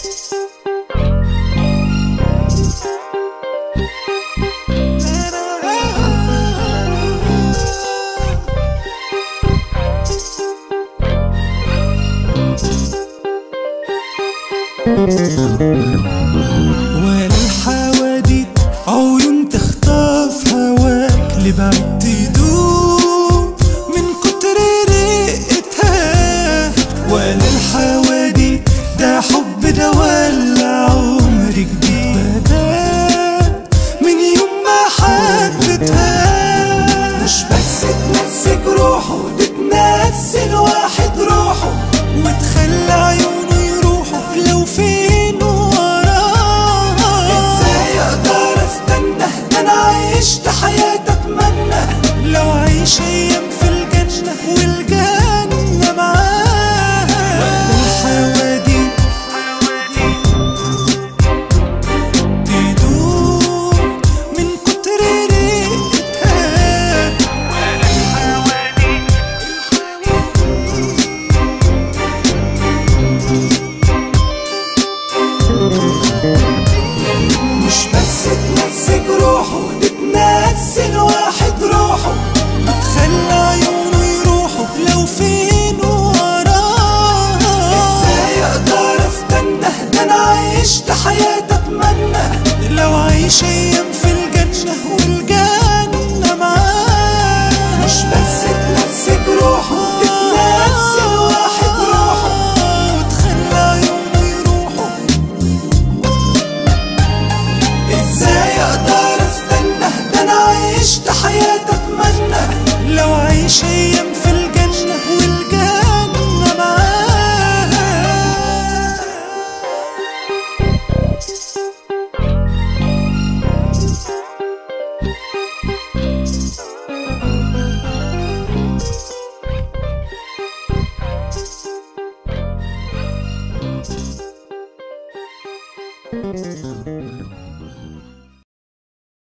ولا الحواديت عيون تخطف هواك لبعيد تدوب من كتر رقتها ولا الحواديت ده حب ده ولا عمر جديد بدا من يوم ما حبتها مش بس تمسك روحه دي تنسي الواحد روحه وتخلي عيونه يروحوا لو فين وراه ازاي اقدر استنى ده انا عشت حياتي اتمنى لو عيش ايام في الجنة والجنة معاه والحواديت تدوب من كتر رقتها مش بس تمسك روحه دي تنسي الواحد روحه بتخلي عيونه يروحوا لو فين وراه ازاي اقدر استنى ده انا عشت حياتي اتمنى لو عيش ايام في الجنة والجنة معاه مش بس تمسك روحه دي تنسي الواحد روحه وتخلي عيونه يروحوا ازاي اقدر استنى ده انا عشت حياتي اتمنى لو عيش ايام في الجنة والجنة معاه Thank you.